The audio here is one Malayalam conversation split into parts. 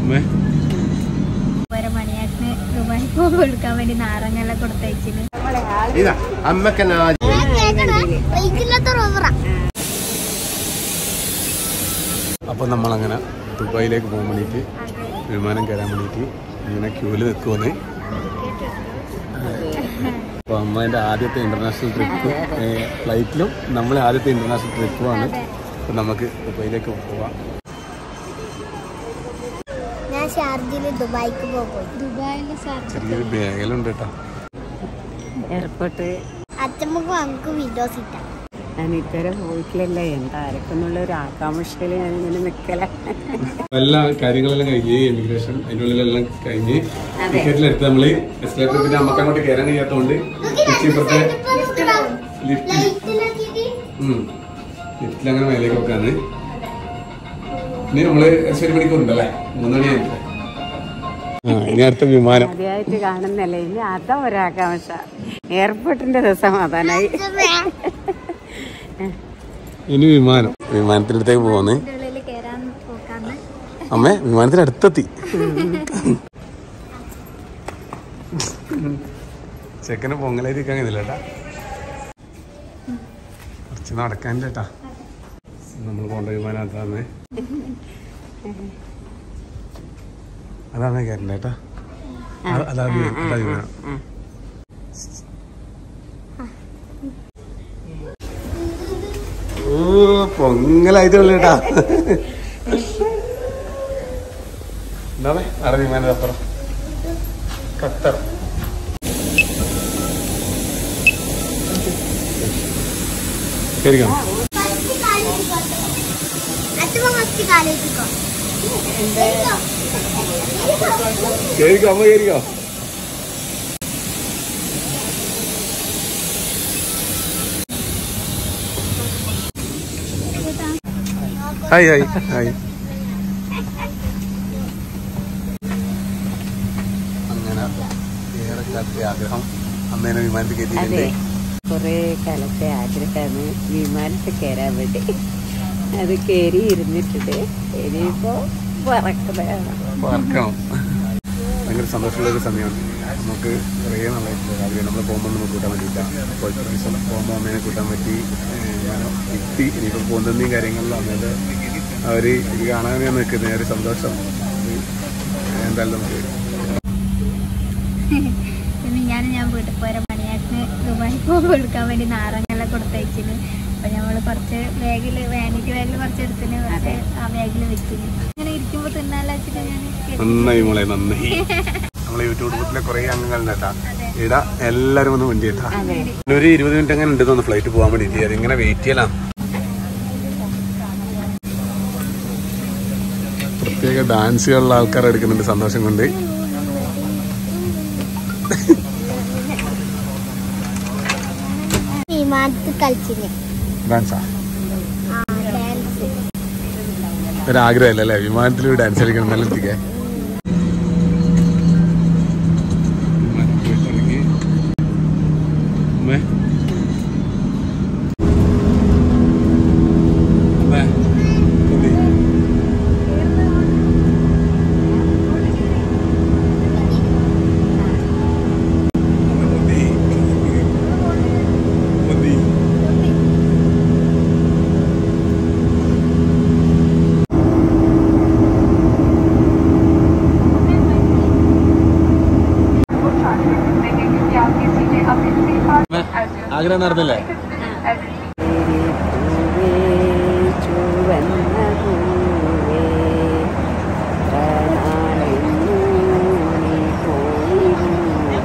അമ്മേ ഒരു മണിയാക്കിന് ദുബായി പോകുമ്പോൾ എടുക്കാൻ വേണ്ടി നാരങ്ങെല്ലാം കൊടുത്തയച്ചിന് ഇതാ അമ്മക്കെന്നാ അപ്പൊ നമ്മളങ്ങനെ ദുബായിലേക്ക് പോകാൻ വേണ്ടിയിട്ട് വിമാനം കയറാൻ വേണ്ടിയിട്ട് ഇങ്ങനെ ക്യൂല് നിൽക്കുമെന്ന് അപ്പൊ അമ്മേന്റെ ആദ്യത്തെ ഇന്റർനാഷണൽ ട്രിപ്പ് ഫ്ലൈറ്റിലും നമ്മളെ ആദ്യത്തെ ഇന്റർനാഷണൽ ട്രിപ്പുമാണ് അപ്പൊ നമുക്ക് ദുബായിലേക്ക് പോവാം ഞാൻ ഷാർജയിൽ ദുബായിക്ക് പോകും ദുബായിൽ ചെറിയൊരു ബാഗലുണ്ട് കേട്ടോ എയർപോർട്ട് അച്ഛമ്മക്കും നമുക്ക് വിൻഡോസ് ഇട്ടാം ഞാൻ ഇതുവരെ പോയിട്ടില്ലല്ലോ എന്തായിരിക്കുന്നുള്ള ഒരു ആകാംക്ഷയിൽ ഞാൻ ഇങ്ങനെ നിൽക്കല എല്ലാ കാര്യങ്ങളെല്ലാം കഴിഞ്ഞ് ഇമിഗ്രേഷൻ അതിൻ്റെ ഉള്ളിലെല്ലാം കഴിഞ്ഞ് ടിക്കറ്റിലെടുത്ത് നമ്മള് എസ്കലേറ്റർ പിന്നെ നമുക്ക് അങ്ങോട്ട് കയറാൻ കഴിയാത്തതുകൊണ്ട് ഇപ്പുറത്തെ ലിഫ്റ്റ് ലിഫ്റ്റിൽ അങ്ങനെ മേലേക്ക് വെക്കാന്ന് ഇനി നമ്മള് ശരി മണിക്കൂറുണ്ടല്ലേ മൂന്ന് മണിയായിട്ടില്ലേ ഇനി അടുത്ത വിമാനം ആദ്യമായിട്ട് കാണുന്നല്ലേ ഇനി അതാ ഒരാകാംക്ഷ എയർപോർട്ടിന്റെ സമാധാനായി ഇനി വിമാനം വിമാനത്തിനടുത്തേക്ക് പോകുന്നേ ഉള്ളിൽ കയറാൻ പോക്കാന്ന് അമ്മേ വിമാനത്തിന് അടുത്തെത്തി ചെക്കന് പൊങ്ങലായിരിക്കാൻ കഴിയുന്നില്ല കേട്ടാ കുറച്ച് നടക്കാൻ ചേട്ടാ നമ്മൾ പോണ്ട വിമാനത്താണ് അതാണ് കയറണ്ട കേട്ടാ അ- അതാ വി- അതാ വിമാനം ഓ പൊങ്ങലായിട്ട് കേട്ടാ എന്താണ് അറബി വിമാനം അപ്പുറം ഖത്തർ ശരിക്കാം അച്ഛമ്മ ഫസ്റ്റ് കാലേജിക്കോ കേറിക്കോ അമ്മ കേറിക്കോ ഹായ് ഹായ് ഹായ് അങ്ങനെ ഏറെ കാലത്തെ ആഗ്രഹം അമ്മേനെ വിമാനത്തിൽ അതെ കയറ്റിയിട്ടുണ്ട് കുറെ കാലത്തെ ആഗ്രഹമാണ് വിമാനത്തിൽ കയറാൻ വേണ്ടി അത് കയറി ഇരുന്നിട്ടുണ്ട് ഇനിയിപ്പോ പറക്കുന്നതാണ് പറക്കണം ഭയങ്കര സന്തോഷമുള്ള ഒരു സമയമാണ് നമുക്ക് കുറേ നാളായിട്ടുള്ള ആഗ്രഹം നമ്മൾ പോകുമ്പോൾ നമുക്ക് കൂട്ടാൻ പറ്റിയില്ല അപ്പോൾ ഇപ്രാവശ്യം പോകുമ്പോൾ അമ്മേനെ കൂട്ടാൻ പറ്റി ഏഹ് ഞാൻ കിട്ടി ഇനിയിപ്പോൾ പോകുന്നതിൻ്റെയും കാര്യങ്ങളിലും അമ്മേൻ്റെ അവർ ഇത് കാണാൻ ഞാൻ നിൽക്കുന്നത് ഒരു സന്തോഷം അത് എന്തായാലും നമുക്ക് ഇന്ന് ഞാൻ ഞാൻ വീട്ടിൽ പോയ മണിയാക്കിന് ദുബായി പോകുമ്പോൾ എടുക്കാൻ വേണ്ടി നാരങ്ങെല്ലാം കൊടുത്തയച്ചിന് അപ്പൊ ഞമ്മള് കുറച്ച് ബാഗിൽ വാനിറ്റി ബാഗിൽ കുറച്ച് എടുത്തിന് കുറച്ച് ആ ബാഗിൽ വെച്ചിന് ഇങ്ങനെ ഇരിക്കുമ്പോ തിന്നാലോ വെച്ചിട്ട് ഞാൻ നന്നായി മോളെ നന്നായി നമ്മളെ യൂട്യൂബ് കുടുംബത്തിലെ കുറേ അംഗങ്ങളുണ്ട് കേട്ടാ ഇവിടെ എല്ലാവരും ഒന്ന് വണ്ടി കേട്ടാ അതെ ഒരു ഇരുപത് മിനിറ്റ് അങ്ങനെ ഉണ്ട് തോന്നുന്നു ഫ്ലൈറ്റ് പോകാൻ വേണ്ടിയിട്ട് അതിങ്ങനെ വെയിറ്റ് ചെയ്യലാണ് പ്രത്യേക ഡാൻസുകളുള്ള ആൾക്കാർ എടുക്കുന്നുണ്ട് സന്തോഷം കൊണ്ട് വിമാനത്തിൽ കളിച്ചിന് ഡാൻസാ ഡാൻസ് ഒരാഗ്രഹമല്ല അല്ലേ വിമാനത്തിൽ ഡാൻസ് കളിക്കണം നല്ല എത്തിക്കേ ആഗ്രഹം നടന്നില്ലേ പൂവേ ചുവന്ന പൂവേ നാളെന്നു നീ പോയിരുന്നു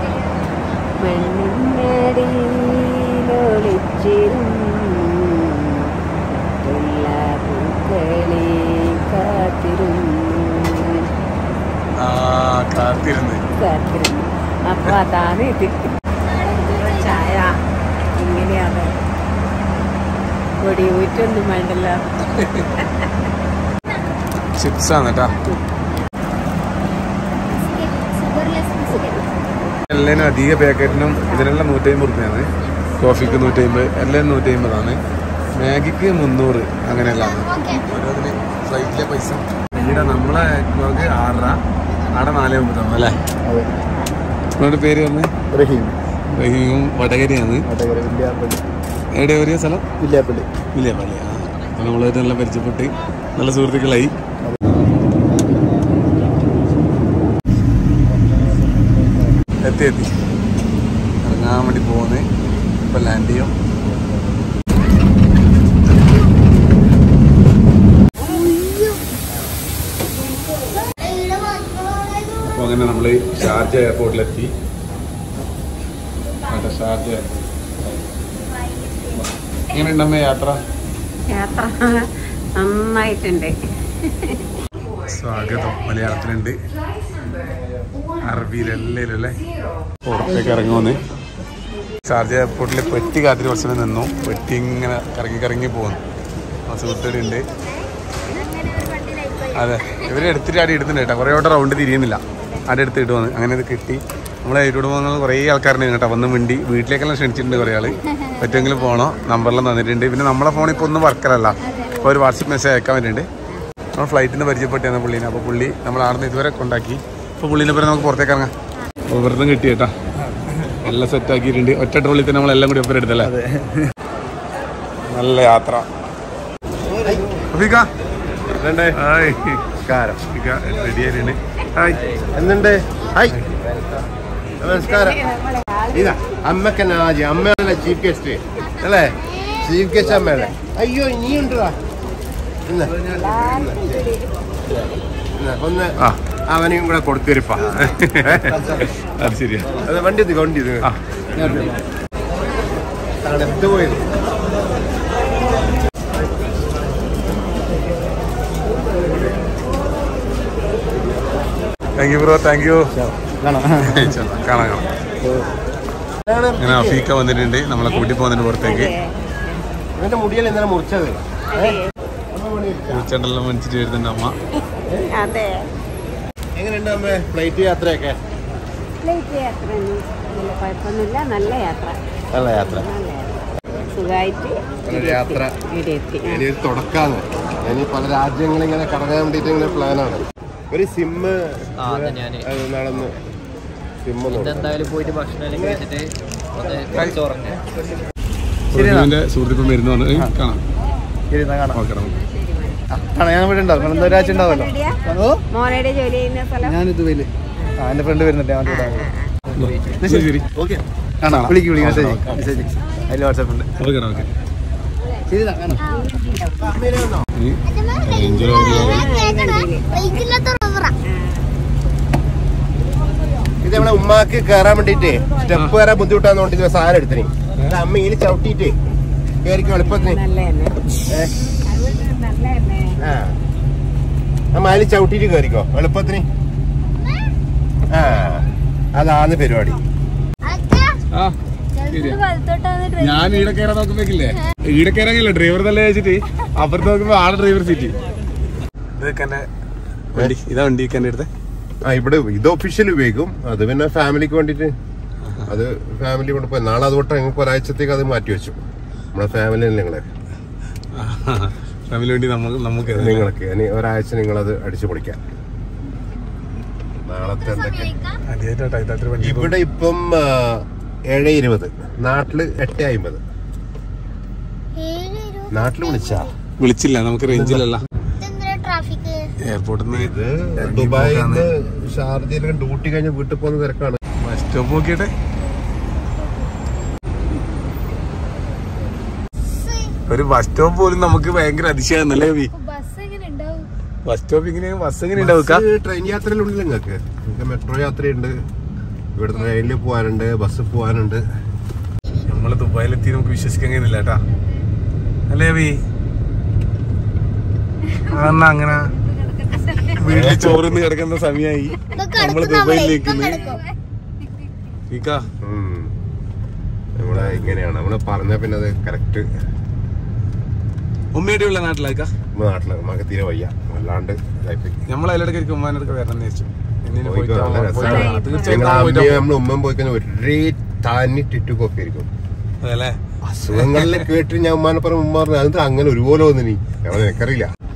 മണ്ണിനടിയിലൊളിച്ചിരുന്നു എല്ലാ പൂക്കളെ കാത്തിരുന്നു ആ കാത്തിരുന്ന് കാത്തിരുന്നു അപ്പൊ അതാണ് ഇത് ചായ ഇങ്ങനെയാണ് പൊടി ഊറ്റൊന്നും വേണ്ടല്ലോ ചിപ്സ് ആണ് കേട്ടാ ഷുഗർലെസ് ബിസ്ക്കറ്റ് എല്ലാനും അധിക പാക്കറ്റിനും ഇതിനെല്ലാം നൂറ്റമ്പത് റുപ്യാണ് കോഫിക്ക് നൂറ്റമ്പത് എല്ലാം നൂറ്റമ്പതാണ് മാഗിക്ക് മുന്നൂറ് അങ്ങനെയല്ല ഓരോന്നിന് ഫ്ലൈറ്റിലെ പൈസ ഇവിടെ നമ്മളെ ക്ലോക്ക് ആറര ആടെ നാല് ഒമ്പതാവും അല്ലേ അതെ നിങ്ങളുടെ പേര് പറഞ്ഞ് റഹീം റഹീമും വടകരയാണ് വടകര വില്യാപ്പള്ളി എവിടെ ഒരു സ്ഥലം വില്യാപ്പള്ളി ഇല്ല പള്ളി ആ അപ്പോൾ നമ്മളായിട്ട് നല്ല പരിചയപ്പെട്ട് നല്ല സുഹൃത്തുക്കളായി എത്തി എത്തി ഇറങ്ങാൻ വേണ്ടി പോകുന്നത് ഇപ്പൊ ലാൻഡ് ചെയ്യും അപ്പോൾ അങ്ങനെ നമ്മൾ ഷാർജ എയർപോർട്ടിലെത്തി അതെ ഷാർജ എയർപോർട്ട് എങ്ങനെയുണ്ടമ്മേ യാത്ര യാത്ര നന്നായിട്ടുണ്ട് സ്വാഗതം മലയാളത്തിലുണ്ട് അറബിയിലെല്ലാവരും അല്ലേ പുറത്തേക്ക് ഇറങ്ങുമെന്ന് ഷാർജ എയർപോർട്ടിൽ പെട്ടി കാത്തിരി കുറച്ച് നേരം നിന്നു പെട്ടി ഇങ്ങനെ കറങ്ങി കറങ്ങി പോകുന്നു ആ സുഹൃത്തുക്കളുണ്ട് അതെ ഇവര് എടുത്തിട്ട് ആടെ ഇടുന്നുണ്ട് കേട്ടോ കുറേ വട്ടം റൗണ്ട് തിരിയുന്നില്ല ആടെ എടുത്തിട്ട് വന്ന് അങ്ങനെ ഇത് കിട്ടി നമ്മളെ ഇവിടെ പോകുന്നത് കുറേ ആൾക്കാരുണ്ട് കേട്ടോ വന്ന് മിണ്ടി വീട്ടിലേക്കെല്ലാം ക്ഷണിച്ചിട്ടുണ്ട് കുറേ ആള് പറ്റുമെങ്കിലും പോകണോ നമ്പറെല്ലാം തന്നിട്ടുണ്ട് പിന്നെ നമ്മളെ ഫോണിൽ ഇപ്പോൾ ഒന്നും വർക്കറല്ല അപ്പോൾ ഒരു വാട്സപ്പ് മെസ്സേജ് അയക്കാൻ വേണ്ടിയിട്ടുണ്ട് നമ്മൾ ഫ്ലൈറ്റിന് പരിചയപ്പെട്ടാണ് പുള്ളീനെ അപ്പോൾ പുള്ളി നമ്മൾ ആടുന്ന് ഇതുവരെ കൊണ്ടാക്കി അപ്പോൾ പുള്ളീനെ പേരെ നമുക്ക് പുറത്തേക്ക് ഇറങ്ങാം അപ്പോൾ വെറുതെ കിട്ടി കേട്ടാ എല്ലാം സെറ്റ് ആക്കിയിട്ടുണ്ട് ഒറ്റ ട്രോളിൽ തന്നെ നമ്മളെല്ലാം കൂടി ഒപ്പം എടുത്തല്ലേ നല്ല യാത്ര അഫീക്ക ഹായ് നമസ്കാരം ഇക്ക റെഡി ആയിട്ടുണ്ട് ഹായ് എന്തുണ്ട് ഹായ് നമസ്കാരം ഇതാ അമ്മക്ക് നാജി അമ്മയല്ലേ ചീഫ് ഗസ്റ്റ് അല്ലേ ചീഫ് ഗസ്റ്റ് അമ്മയല്ലേ അയ്യോ ഇനിയുണ്ടാ ഇന്ന് ഇന്ന് ഒന്ന് ആ. അവനെയും കൂടെ കൊടുത്തിരിപ്പാ അത് ശരിയാ അത് വണ്ടി ഇത് വണ്ടി ഇത് ആ. തണുത്ത് പോയത് thank you bro thank you കാണാം കാണാം കാണാം അങ്ങനെ അഫീക്ക വന്നിട്ടുണ്ട് നമ്മളെ കൂട്ടി പോകുന്നതിന് പുറത്തേക്ക് ഇവന്റെ മുടിയല്ല ഇന്നലെ മുറിച്ചത് പൂച്ചണ്ടെല്ലാം മേടിച്ചിട്ട് വരുന്നുണ്ട് അമ്മ അതെ എങ്ങനെയുണ്ട് അമ്മ ഫ്ലൈറ്റ് യാത്രയൊക്കെ ഫ്ലൈറ്റ് യാത്ര നല്ല കുഴപ്പമൊന്നുമില്ല നല്ല യാത്ര നല്ല യാത്ര നല്ല യാത്ര സുഖമായിട്ട് ഒരു യാത്ര ഇവിടെ എത്തി ആ. ഇനി ഒരു തുടക്കാന്ന് ഇനി പല രാജ്യങ്ങളും ഇങ്ങനെ കടക്കാൻ വേണ്ടിയിട്ട് ഇങ്ങനെ പ്ലാനാണ് ഒരു സിമ്മ് ആ, അത് ഞാന്. നടന്ന് സിമ്മ് ഇന്ന് എന്തായാലും പോയിട്ട് ഭക്ഷണം എല്ലാം കഴിച്ചിട്ട് ഒന്ന് കുറച്ച് ഉറങ്ങാം പ്രതിമന്റെ സുഹൃത്തിപ്പം വരുന്നു വന്ന് ഏയ്, കാണാം കാണാം ഓക്കെ നമുക്ക് കാണാം ഞാൻ ഇവിടെ ഉണ്ടാവും നിങ്ങൾ ഒരാഴ്ച ഉണ്ടാവുമല്ലോ ഓ മോനയുടെ ജോലി ചെയ്യുന്ന സ്ഥലം ഞാൻ ഇതുവയില് ആ എന്റെ ഫ്രണ്ട് വരുന്നുണ്ട് അവൻ്റെ കൂടെ ശരി ശരി ഓക്കെ കാണാം വിളിക്ക് വിളിക്ക് മെസ്സേജ് ഓക്കെ. മെസ്സേജ് അതിൽ വാട്സാപ്പ് ഉണ്ട് ഓക്കെ ഓക്കെ ശരി കാണാം ഇനി എൻജോയ് ഇത് നമ്മളെ ഉമ്മാക്ക് കയറാൻ വേണ്ടിട്ട് സ്റ്റെപ്പ് കയറാൻ ബുദ്ധിമുട്ടാന്ന് വേണ്ടിട്ട് സാധനം എടുത്തിനി ഇത് അമ്മ ഇതിൽ ചവിട്ടിയിട്ട് കയറിക്കോ എളുപ്പത്തിന് നല്ല തന്നെ ഏ, നല്ല തന്നെ ആ അമ്മ അതിൽ ചവിട്ടിയിട്ട് കയറിക്കോ എളുപ്പത്തിന് ആ അതാണ് പരിപാടി ആ ശരിയാ ഞാൻ ഈടെ കയറാൻ നോക്കുമ്പോഴേക്കില്ലേ ഈടെ കയറാനില്ല ഡ്രൈവർ തന്നെ വെച്ചിട്ട് അപ്പുറത്ത് നോക്കുമ്പോ ആളെ ഡ്രൈവർ സീറ്റ് ഇതൊക്കെ എന്നെ വണ്ടി ഇതാ വണ്ടി എന്റെ അടുത്ത് ആ ഇവിടെ ഇത് ഒഫീഷ്യൽ ഉപയോഗിക്കും അത് പിന്നെ ഫാമിലിക്ക് വേണ്ടിട്ട് അത് ഫാമിലി കൊണ്ട് പോയി നാളെ അതുകൊണ്ട് ഞങ്ങൾക്ക് ഒരാഴ്ചത്തേക്ക് അത് മാറ്റി വെച്ചു നമ്മുടെ ഫാമിലി നിങ്ങളെ ഫാമിലി വേണ്ടി നമുക്ക് നമുക്ക് നിങ്ങൾക്ക് ഇനി ഒരാഴ്ച നിങ്ങളത് അടിച്ചു പൊളിക്കാം നാളത്തെ എന്തൊക്കെ ആദ്യമായിട്ടാ ഇതാത്തൊരു വണ്ടി ഇവിടെ ഇപ്പം ആ, ഏഴ് ഇരുപത് നാട്ടില് എട്ട് അമ്പത് നാട്ടില് വിളിച്ചാ വിളിച്ചില്ല നമുക്ക് റേഞ്ചിലല്ല ട്രാഫിക് എയർപോർട്ടിൽ നിന്ന് ഇത് ദുബായിൽ നിന്ന് ഷാർജയിൽ ഡ്യൂട്ടി കഴിഞ്ഞ് വീട്ടിൽ പോകുന്ന തിരക്കാണ് ബസ് സ്റ്റോപ്പ് നോക്കിട്ടെ ഒരു ബസ് സ്റ്റോപ്പ് പോലും നമുക്ക് ഭയങ്കര അതിശയാന്നല്ലേ കവി ബസ് എങ്ങനെ ഉണ്ടാവും ബസ് സ്റ്റോപ്പ് ഇങ്ങനെ ബസ് എങ്ങനെ ഉണ്ടാവുക ബസ് ട്രെയിൻ യാത്രയിലുണ്ട് നിങ്ങൾക്ക് നിങ്ങൾക്ക് മെട്രോ യാത്രയുണ്ട് ഇവിടെ ട്രെയിനിൽ പോകാനുണ്ട് ബസ് പോകാനുണ്ട് നമ്മള് ദുബായിലെത്തി നമുക്ക് വിശ്വസിക്കാൻ കഴിയുന്നില്ല കേട്ടാ അല്ലേ കവി അതെന്നാ അങ്ങനെ വീട്ടിൽ ചോറിന്ന് കിടക്കുന്ന സമയമായി നമ്മള് ദുബായിൽ നിൽക്കുന്നത് ഫീക്കാ ഉം. നമ്മളെ ഇങ്ങനെയാണ് നമ്മള് പറഞ്ഞ പിന്നെ അത് കറക്റ്റ് ഉമ്മയുടെ ഉള്ള നാട്ടിലേക്കാ നാട്ടില് നമുക്ക് തീരെ വയ്യ അല്ലാണ്ട് ഇതായിപ്പോയി. നമ്മൾ അതിലിടയ്ക്ക് ഉമ്മാനടുക്ക് വരണം എന്ന് വെച്ചു എന്നിനെ പോയിക്കോ, പോയിട്ട് നല്ല പോയിട്ട് രസാണ്. വരാം. തീർച്ചയായിട്ടും ഞങ്ങളെ നമ്മൾ പോയിട്ട് അമ്മയും നമ്മളെ ഉമ്മയും പോയി കഴിഞ്ഞാൽ ഒരേ താനി ടിറ്റു കോപ്പി ആയിരിക്കും അതല്ലേ അസുഖങ്ങളിൽ കേട്ട് ഞാൻ ഉമ്മാനെ പറഞ്ഞ ഉമ്മ പറഞ്ഞു അത് അങ്ങനെ ഒരുപോലെ വന്നു നീ ഞങ്ങൾ എനിക്കറിയില്ല പക്ഷെ ഇപ്പൊ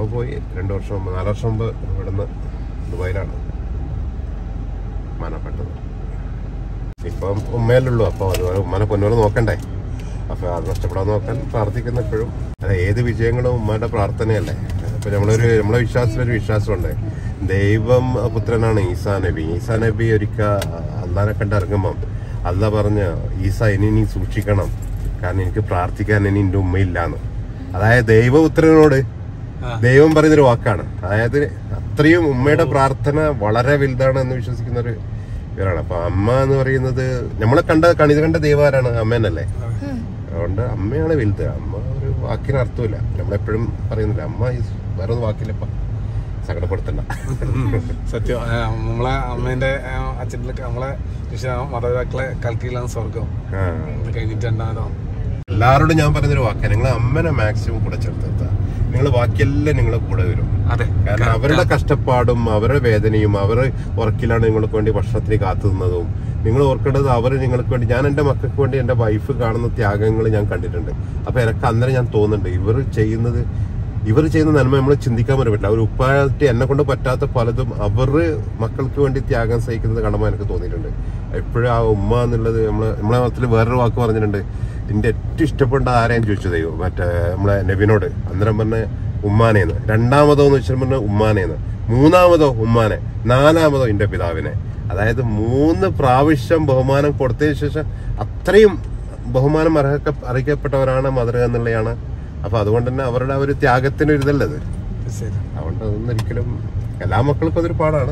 അപ്പോൾ പോയി രണ്ട് വർഷം മുമ്പ് നാല് വർഷം മുമ്പ് ഇവിടുന്ന് ദുബായിലാണ് മരണപ്പെട്ടത് ഇപ്പം ഉമ്മയല്ലുള്ളൂ അപ്പോൾ അതുപോലെ ഉമ്മനെ പൊന്നോലെ നോക്കണ്ടേ അപ്പോൾ അത് നഷ്ടപ്പെടാൻ നോക്കാൻ പ്രാർത്ഥിക്കുന്ന എപ്പോഴും അല്ല ഏത് വിജയങ്ങളും ഉമ്മയുടെ പ്രാർത്ഥനയല്ലേ അപ്പോൾ നമ്മളൊരു നമ്മളെ വിശ്വാസത്തിലൊരു വിശ്വാസമുണ്ട് ദൈവം പുത്രനാണ് ഈസാ നബി ഈസാ നബി ഒരിക്കൽ അള്ളാനെ കണ്ടിറങ്ങുമ്പം അല്ല പറഞ്ഞ് ഈസ ഇനി നീ സൂക്ഷിക്കണം കാരണം എനിക്ക് പ്രാർത്ഥിക്കാൻ ഇനി എൻ്റെ ഉമ്മയില്ലാന്ന് അതായത് ദൈവപുത്രനോട് ദൈവം പറയുന്നൊരു വാക്കാണ് അതായത് അത്രയും ഉമ്മയുടെ പ്രാർത്ഥന വളരെ വലുതാണ് എന്ന് വിശ്വസിക്കുന്ന ഒരു ഇവരാണ് അപ്പൊ അമ്മ എന്ന് പറയുന്നത് നമ്മളെ കണ്ട കണിത കണ്ട ദൈവമാരാണ് അമ്മേനല്ലേ അതുകൊണ്ട് അമ്മയാണ് വലുത് അമ്മ ഒരു വാക്കിന് അർത്ഥമില്ല നമ്മളെപ്പോഴും പറയുന്നില്ല അമ്മ is വേറെ ഒരു വാക്കില്ലപ്പ സങ്കടപ്പെടുത്തണ്ട സത്യം ആ, നമ്മളെ അമ്മേന്റെ ആ, അച്ഛൻ്റെ നമ്മളെ രക്ഷ മാതാപിതാക്കളെ കൽക്കിയിലാണ് സ്വർഗം ആ. ഇത് കഴിഞ്ഞിട്ട് രണ്ടാമതോ എല്ലാവരോടും ഞാൻ പറയുന്നൊരു വാക്കാണ് നിങ്ങൾ അമ്മനെ മാക്സിമം കൂടെ ചേർത്തെത്താ നിങ്ങൾ ബാക്കിയെല്ലാം നിങ്ങളെ കൂടെ വരും അതെ കാരണം അവരുടെ കഷ്ടപ്പാടും അവരുടെ വേദനയും അവരുടെ ഉറക്കിലാണ് നിങ്ങൾക്ക് വേണ്ടി ഭക്ഷണത്തിന് കാത്തു നിന്നതും നിങ്ങൾ ഓർക്കേണ്ടത് അവർ നിങ്ങൾക്ക് വേണ്ടി ഞാൻ എൻ്റെ മക്കൾക്ക് വേണ്ടി എൻ്റെ വൈഫ് കാണുന്ന ത്യാഗങ്ങൾ ഞാൻ കണ്ടിട്ടുണ്ട് അപ്പൊ എനിക്ക് അന്നേരം ഞാൻ തോന്നുന്നുണ്ട് ഇവർ ചെയ്യുന്നത് ഇവർ ചെയ്യുന്ന നന്മ നമ്മൾ ചിന്തിക്കാൻ പോലും പറ്റില്ല അവർ ഉപ്പായിട്ട് എന്നെ കൊണ്ട് പറ്റാത്ത പലതും അവർ മക്കൾക്ക് വേണ്ടി ത്യാഗം സഹിക്കുന്നത് കാണുമ്പോൾ എനിക്ക് തോന്നിയിട്ടുണ്ട് എപ്പോഴും ആ ഉമ്മ എന്നുള്ളത് നമ്മളെ നമ്മളെ മതത്തിൽ വേറൊരു വാക്ക് പറഞ്ഞിട്ടുണ്ട് എൻ്റെ ഏറ്റവും ഇഷ്ടപ്പെട്ട ആരെയും ചോദിച്ചു ദൈവം മറ്റേ നമ്മളെ നബിനോട് അന്നേരം പറഞ്ഞ ഉമ്മാനേന്ന് രണ്ടാമതോ എന്ന് വെച്ചാൽ പറഞ്ഞ ഉമ്മാനേന്ന് മൂന്നാമതോ ഉമ്മാനെ നാലാമതോ എൻ്റെ പിതാവിനെ അതായത് മൂന്ന് പ്രാവശ്യം ബഹുമാനം കൊടുത്തതിന് ശേഷം അത്രയും ബഹുമാനം അർഹക്ക അറിയിക്കപ്പെട്ടവരാണ് മദർ എന്നുള്ളതാണ് അപ്പൊ അതുകൊണ്ട് തന്നെ അവരുടെ ആ ഒരു ത്യാഗത്തിന് ഒരു ഇതല്ലത് ശരി അതുകൊണ്ട് അതൊന്നും ഒരിക്കലും എല്ലാ മക്കൾക്കും അതൊരു പാടാണ്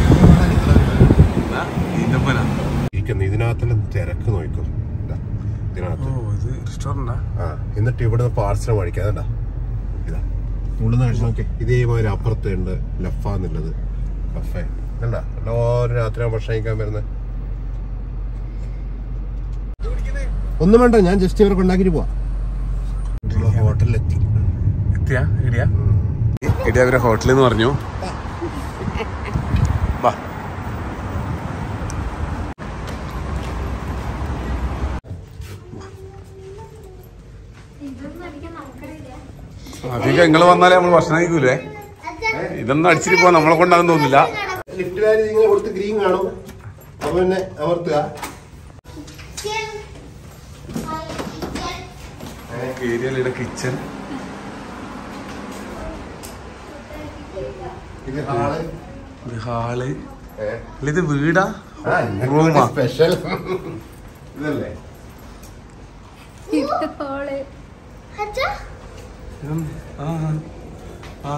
ഈന്തപ്പന ഇരിക്കുന്ന ഇതിനകത്തുള്ള തിരക്ക് നോക്കും ഇതാ, ഇതിനകത്ത് ഓ ഇത് റെസ്റ്റോറൻറ്റാ ആ എന്നിട്ട് ഇവിടുന്ന് പാർസൽ മേടിക്കാതെ ഇതാ ഉള്ളിന്ന് കഴിച്ച് നോക്കി ഇതേമാതിരി അപ്പുറത്ത് ഉണ്ട് ലഫ എന്നുള്ളത് കഫേ കണ്ട എല്ലാവരും രാത്രി ഭക്ഷണം കഴിക്കാൻ വരുന്നത് ഒന്നും വേണ്ട ഞാൻ ജസ്റ്റ് ഇവരെ കൊണ്ടാക്കിട്ട് പോവാ ഹോട്ടലിലെത്തി എത്തിയാ ഇടിയാ ഇടിയ അവരെ ഹോട്ടലിൽ എന്ന് പറഞ്ഞു വാ അധികം നിങ്ങൾ വന്നാലേ നമ്മൾ ഭക്ഷണം കഴിക്കൂലേ ഇതൊന്നും അടിച്ചിട്ട് പോവാൻ നമ്മളെ കൊണ്ടാകും തോന്നില്ല ലിഫ്റ്റുകാർ ഇങ്ങനെ കൊടുത്ത് ഗ്രീൻ കാണും അപ്പൊ പിന്നെ അമർത്തുക ഏരിയയിലെ കിച്ചൺ ഇത് ഹാള് ഇത് ഹാള് അല്ല ഇത് വീടാ റൂമാ സ്പെഷ്യൽ ഇതല്ലേ ഹോള് ആ ആ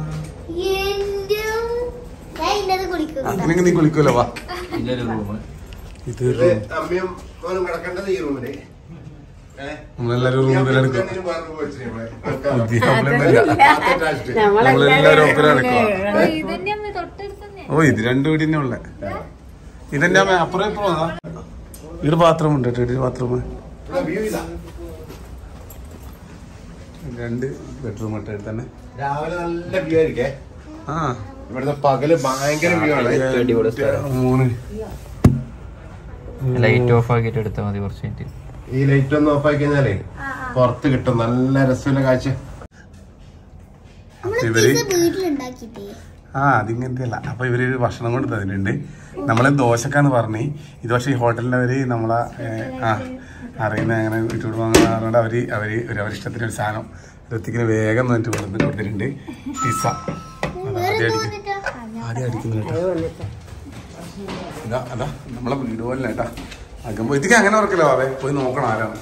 അങ്ങനെ നീ കുളിക്കൂല വാ ഇതൊരു റൂം ഇത് ഇത് അമ്മയും മോനും കിടക്കേണ്ടത് ഈ റൂമില് നമ്മളെല്ലാരും റൂമിൽ എടുക്കും നമ്മളെല്ലാരും ഒപ്പരം എടുക്കുക ഇതന്നെ അമ്മ തൊട്ടടുത്ത് തന്നെ ഓ ഇത് രണ്ടു വീടി തന്നെ ഉള്ളേ ഇതെന്റെ അമ്മ അപ്പുറം ഇപ്പുറം വന്നാ ഇവിടെ ബാത്റൂം ഉണ്ട് കേട്ടോ ഇവിടെ ബാത്റൂം രണ്ട് ബെഡ്റൂം ഇട്ട് ഇവിടെ തന്നെ രാവിലെ നല്ല വ്യൂ ആയിരിക്കേ ആ ഇവിടുത്തെ പകല് ഭയങ്കര വ്യൂ ആണ് അടിപൊളി സ്ഥലം. മൂന്ന് ലൈറ്റ് ഓഫ് ആക്കിയിട്ട് എടുത്താൽ മതി കുറച്ച് മിനിറ്റ് ഈ ലൈറ്റ് ഒന്ന് ഓഫ് ആക്കി കഴിഞ്ഞാലേ പുറത്ത് കിട്ടും നല്ല രസമുള്ള കാഴ്ച ഇവര് വീട്ടിലുണ്ടാക്കിട്ടേ ആ അതിങ്ങനത്തെ അല്ല അപ്പൊ ഇവര് ഒരു ഭക്ഷണം കൊണ്ട് തന്നിട്ടുണ്ട് നമ്മളെ ദോശക്കാന്ന് പറഞ്ഞ് ഇത് പക്ഷേ ഈ ഹോട്ടലിന്റെ അവര് നമ്മളെ ഏ, ആ അറിയുന്ന അങ്ങനെ വീട്ടോട് വാങ്ങുന്നതുകൊണ്ട് അവര് അവര് ഒരു അവരിഷ്ടത്തിന് ഒരു സാധനം ഋത്തിക്കിന് വേഗം വന്നിട്ട് കൊടുത്ത് കൊടുത്തിട്ടുണ്ട് പിസ്സ അതാ, ആദ്യം അടിക്കും ആദ്യം അടിക്കുന്നു കേട്ടോ ഇതാ അതാ നമ്മളെ വീട് പോലെ കേട്ടാ അകമ്പോ ഇതിക്ക് അങ്ങനെ ഉറക്കില്ല അതെ പോയി നോക്കണം ആരാണ്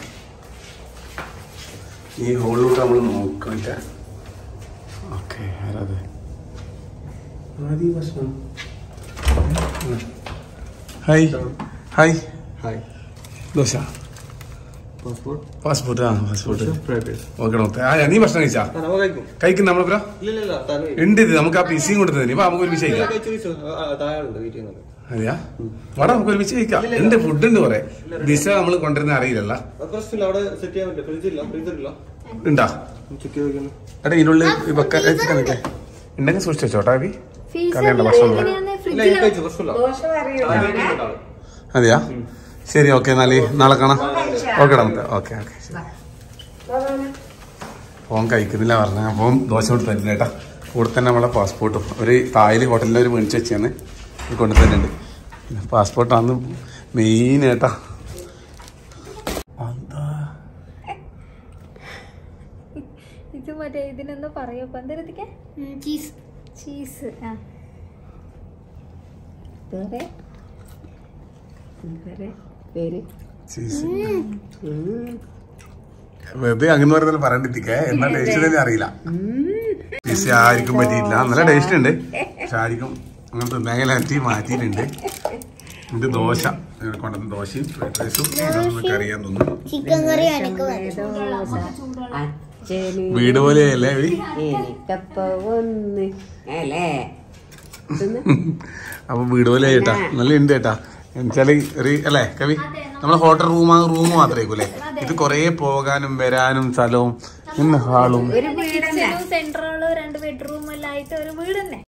ഈ ഹോളിലോട്ട് നമ്മൾ നോക്കാം ഓക്കെ ആരാതെ ആദ്യ ഭക്ഷണം hi hi hi dosa passport passport ആ passport fried rice okay okay ആ നീ ഭക്ഷണം കഴിച്ചാ നമ്മൾ കഴിക്കും കഴിക്കുന്ന നമ്മളിപ്പോ ഇല്ല ഇല്ല ഇല്ല താഴെ ഉണ്ട് ഇത് നമുക്ക് ആ പിസിയും കൊടുത്തതിന് ഇപ്പൊ നമുക്ക് ഒരുമിച്ച് കഴിക്കാം കഴിച്ചു കഴിച്ചു താഴെ ഉണ്ട് വീട്ടിൽ നിന്ന് അതെയാ വാടാ നമുക്ക് ഒരുമിച്ച് കഴിക്കാം ഉണ്ട് ഫുഡ് ഉണ്ട് കുറെ ദിശ നമ്മൾ കൊണ്ടുവരുന്ന അറിയില്ലല്ല പ്രശ്നമില്ല അവിടെ സെറ്റ് ചെയ്യാൻ പറ്റില്ല ഫ്രിഡ്ജ് ഇല്ല ഫ്രീസർ ഇല്ല ഉണ്ടാ ചെക്ക് ചെയ്ത് നോക്കുന്നു എടാ ഇതിനുള്ളിൽ വെക്കാൻ നിൽക്കേ ഉണ്ടെങ്കിൽ സൂക്ഷിച്ചു വെച്ചോട്ടാ അഭി കളയണ്ട ഭക്ഷണം ഇല്ല ഞാൻ ഫ്രിഡ്ജിൽ കഴിച്ചു പ്രശ്നമില്ല ദോശ താഴെ പറയുന്നത് വീട്ടിൽ ഉണ്ടാവും. അതെയാ ശരി ഓക്കെ എന്നാല് നാളെ കാണാം ഓക്കെ നമുക്ക് ഓക്കെ ഓക്കെ ശരി ഫോൺ കഴിക്കുന്നില്ല പറഞ്ഞ അപ്പം ദോശ കൊണ്ട് തരുന്ന കേട്ടാ കൂടെ തന്നെ നമ്മളെ പാസ്പോർട്ടും ഒരു തായിൽ ഹോട്ടലിൽ ഒരു മേടിച്ച് വെച്ചാണ് കൊണ്ടു തരുന്നുണ്ട് പിന്നെ പാസ്പോർട്ടാണ് മെയിൻ ഏട്ടാ അതാ ഇത് മറ്റേ ഇതിനെന്തോ പറയപ്പോ എന്തെടുത്തിക്ക ചീസ് ചീസ് ആ വേറെ വേറെ പേര് ചീസ് വെറുതെ അങ്ങനെ പറയുന്നത് പറയണ്ടിരിക്കേ എന്നാ ടേസ്റ്റ് തന്നെ അറിയില്ല ചീസ് ആർക്കും പറ്റിയിട്ടില്ല നല്ല ടേസ്റ്റ് ഉണ്ട് പക്ഷെ ആർക്കും അങ്ങനത്തെ മേഖലറ്റി മാറ്റിയിട്ടുണ്ട് ഇത് ദോശ ഇവിടെ കൊണ്ടുവന്ന ദോശയും ഫ്രൈഡ് റൈസും നമുക്ക് അറിയാൻ തോന്നുന്നു ചിക്കൻ കറി എനിക്ക് അച്ഛന് വീട് പോലെയല്ലേ ഇവര്? എനിക്കപ്പ ഒന്ന് അല്ലേ തിന്ന്. അപ്പൊ വീട് പോലെ ചേട്ടാ നല്ല ഉണ്ട് ചേട്ടാ എന്നുവെച്ചാല് ഒരു അല്ലേ കവി നമ്മളെ ഹോട്ടൽ റൂം റൂം മാത്രമേ അല്ലേ ഇത് കൊറേ പോകാനും വരാനും സ്ഥലവും ഇന്ന് ഹാളും ഒരു വീടല്ലേ സെൻട്രള് രണ്ട് ബെഡ്റൂം എല്ലാം ആയിട്ട് ഒരു വീട് തന്നെ